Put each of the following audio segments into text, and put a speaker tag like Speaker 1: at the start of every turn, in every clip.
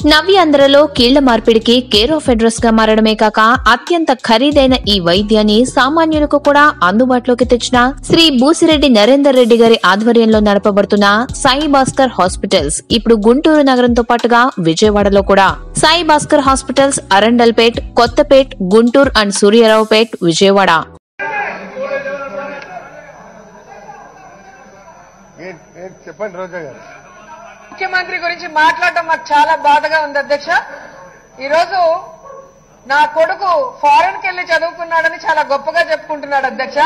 Speaker 1: నవ్య ఆంధ్రలో కీళ్ల మార్పిడికి కేర్ ఆఫ్ అడ్రస్ గా మారడమే కాక అత్యంత ఖరీదైన ఈ వైద్యాన్ని సామాన్యులకు కూడా అందుబాటులోకి తెచ్చిన శ్రీ బూసిరెడ్డి నరేందర్ రెడ్డి గారి ఆధ్వర్యంలో నడపబడుతున్న సాయి భాస్కర్ హాస్పిటల్స్ ఇప్పుడు గుంటూరు నగరంతో పాటుగా విజయవాడలో కూడా సాయి భాస్కర్ హాస్పిటల్స్ అరండల్పేట్ కొత్తపేట్ గుంటూరు అండ్ సూర్యారావుపేట్ విజయవాడ
Speaker 2: ఏంటి ఏంటి చెప్పండి రోజా గారు
Speaker 3: ముఖ్యమంత్రి గురించి మాట్లాడటం మాకు చాలా బాధగా ఉంది అధ్యక్ష ఈరోజు నా కొడుకు ఫారెన్ కి వెళ్లి చదువుకున్నాడని చాలా గొప్పగా చెప్పుకుంటున్నాడు అధ్యక్ష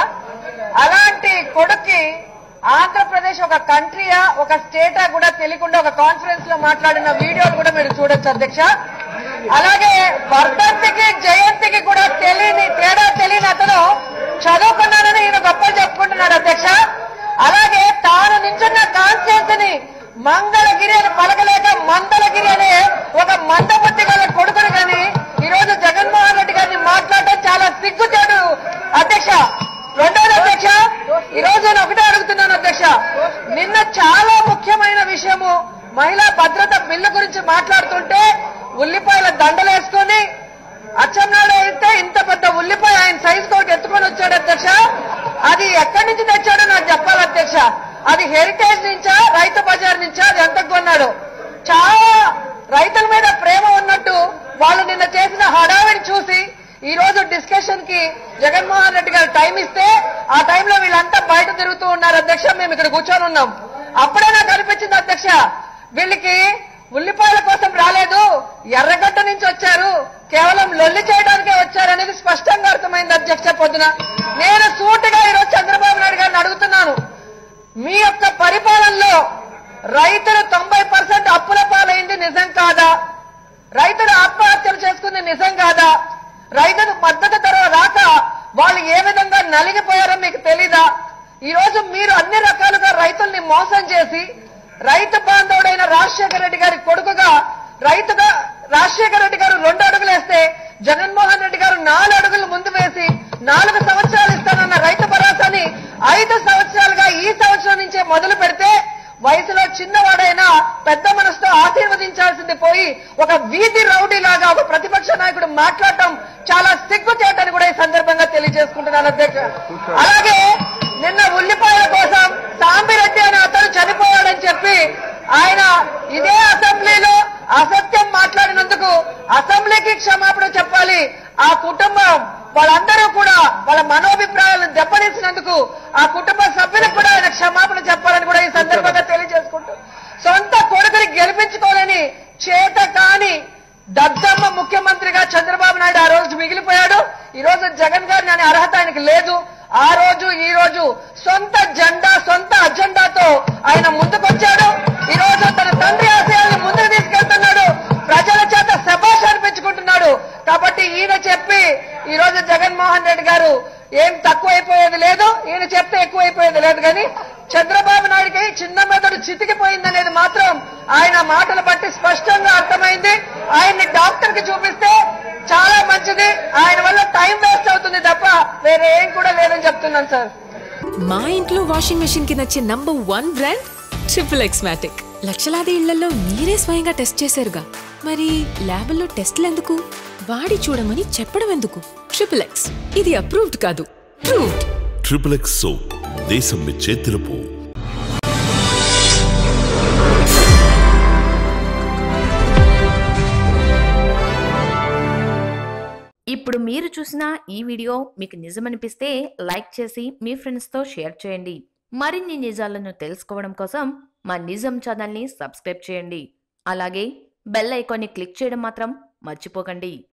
Speaker 3: అలాంటి కొడుక్కి ఆంధ్రప్రదేశ్ ఒక కంట్రీయా ఒక స్టేటా కూడా తెలియకుండా ఒక కాన్ఫరెన్స్ లో మాట్లాడిన వీడియోలు కూడా మీరు చూడొచ్చు అధ్యక్ష అలాగే వర్ధంతికి జయంతికి కూడా తెలియని తేడా తెలియని అతను చదువుకున్నానని ఈయన గొప్పలు చెప్పుకుంటున్నాడు అధ్యక్ష అలాగే తాను నించున్న కాన్స్టిట్యూన్సీ ని మంగళగిరి అని పలకలేక మందలగిరి అనే ఒక మందబుద్ధి గల కొడుకుని గాని ఈ రోజు జగన్మోహన్ రెడ్డి గారిని మాట్లాడటం చాలా సిగ్గుచేటు అధ్యక్ష రెండోది అధ్యక్ష ఈ రోజు నేను ఒకటే అడుగుతున్నాను అధ్యక్ష నిన్న చాలా ముఖ్యమైన విషయము మహిళా భద్రత బిల్లు గురించి మాట్లాడుతుంటే ఉల్లిపాయల దండలేసుకొని అచ్చెన్నాడు అయితే ఇంత పెద్ద ఉల్లిపాయ ఆయన సైజు తోటి ఎత్తుకొని వచ్చాడు అధ్యక్ష అది ఎక్కడి నుంచి తెచ్చాడో నాకు చెప్పాలి అధ్యక్ష అది హెరిటేజ్ నుంచా రైతు బజార్ నుంచా అది ఎంత కొన్నాడు చాలా రైతుల మీద ప్రేమ ఉన్నట్టు వాళ్ళు నిన్న చేసిన హడావిడి చూసి ఈ రోజు డిస్కషన్ కి జగన్మోహన్ రెడ్డి గారు టైం ఇస్తే ఆ టైంలో వీళ్ళంతా బయట తిరుగుతూ ఉన్నారు అధ్యక్ష మేము ఇక్కడ కూర్చొని ఉన్నాం అప్పుడే నాకు అనిపించింది అధ్యక్ష వీళ్ళకి ఉల్లిపాయల కోసం రాలేదు ఎర్రగడ్డ నుంచి వచ్చారు కేవలం లొల్లి చేయడానికే వచ్చారనేది స్పష్టంగా అర్థమైంది అధ్యక్ష పొద్దున నేను సూటిగా ఈరోజు చంద్రబాబు నాయుడు గారిని అడుగుతున్నాను మీ యొక్క పరిపాలనలో రైతులు తొంభై పర్సెంట్ అప్పుల పాలైంది నిజం కాదా రైతులు ఆత్మహత్యలు చేసుకుంది నిజం కాదా రైతులు మద్దతు ధర రాక వాళ్ళు ఏ విధంగా నలిగిపోయారో మీకు తెలీదా ఈ రోజు మీరు అన్ని రకాలుగా రైతుల్ని మోసం చేసి రైతు బాంధవుడైన రాజశేఖర రెడ్డి గారి కొడుకుగా రైతుగా రాజశేఖర రెడ్డి గారు రెండు అడుగులు వేస్తే జగన్మోహన్ రెడ్డి గారు నాలుగు అడుగులు ముందు వేసి నాలుగు సంవత్సరాలు ఇస్తానన్న రైతు భరోసాని ఐదు సంవత్సరాలుగా ఈ సంవత్సరం నుంచే మొదలు పెడితే వయసులో చిన్నవాడైనా పెద్ద మనసుతో ఆశీర్వదించాల్సింది పోయి ఒక వీధి రౌడీ లాగా ఒక ప్రతిపక్ష నాయకుడు మాట్లాడటం చాలా సిగ్గు చేయటని కూడా ఈ సందర్భంగా తెలియజేసుకుంటున్నాను అధ్యక్ష అలాగే నిన్న ఉల్లిపాయల కోసం సాంబిరెడ్డి అనే అతను చనిపోయాడని చెప్పి ఆయన ఇదే అసెంబ్లీలో అసత్యం మాట్లాడినందుకు అసెంబ్లీకి క్షమాపణ చెప్పాలి ఆ కుటుంబం వాళ్ళందరూ కూడా వాళ్ళ మనోభిప్రాయాలను దెబ్బతీసినందుకు ఆ కుటుంబ సభ్యులకు కూడా ఆయన క్షమాపణ చెప్పాలని కూడా ఈ సందర్భంగా తెలియజేసుకుంటూ సొంత కొడుకుని గెలిపించుకోలేని చేత కాని దద్దమ్మ ముఖ్యమంత్రిగా చంద్రబాబు నాయుడు ఆ రోజు మిగిలిపోయాడు ఈ రోజు జగన్ గారిని అనే అర్హత ఆయనకి లేదు ఆ రోజు ఈ రోజు సొంత జెండా సొంత అజెండాతో ఆయన ముందుకొచ్చాడు ఈ రోజు తన తండ్రి ఆశయాలను ముందుకు తీసుకెళ్తున్నాడు ప్రజల చేత శభాష్ అనిపించుకుంటున్నాడు కాబట్టి ఈయన చెప్పి ఈ రోజు జగన్మోహన్ రెడ్డి గారు ఏం తక్కువైపోయేది లేదు ఈయన చెప్తే ఎక్కువైపోయేది లేదు కానీ చంద్రబాబు నాయుడికి చిన్న మెదడు చితికిపోయిందనేది మాత్రం ఆయన మాటలు బట్టి స్పష్టంగా అర్థమైంది ఆయన్ని డాక్టర్ కి చూపిస్తే చాలా మంచిది ఆయన వల్ల టైం వేస్ట్ అవుతుంది తప్ప వేరే ఏం కూడా లేదని చెప్తున్నాను సార్
Speaker 4: మా ఇంట్లో వాషింగ్ మెషిన్ కి నచ్చే number one brand triple X matic లక్షలాది ఇళ్లలో మీరే స్వయంగా టెస్ట్ చేశారుగా మరి ల్యాబుల్లో టెస్ట్లు ఎందుకు వాడి చూడమని చెప్పడం ఎందుకు ట్రిపుల్ ఎక్స్ ఇది అప్రూవ్డ్ కాదు ప్రూవ్డ్
Speaker 5: ట్రిపుల్ ఎక్స్ సోప్ దేశం మెచ్చే తెలుపు
Speaker 1: ఇప్పుడు మీరు చూసిన ఈ వీడియో మీకు నిజమనిపిస్తే లైక్ చేసి మీ ఫ్రెండ్స్తో షేర్ చేయండి మరిన్ని నిజాలను తెలుసుకోవడం కోసం మా నిజం ఛానల్ని సబ్స్క్రైబ్ చేయండి అలాగే బెల్ ఐకాన్ని క్లిక్ చేయడం మాత్రం మర్చిపోకండి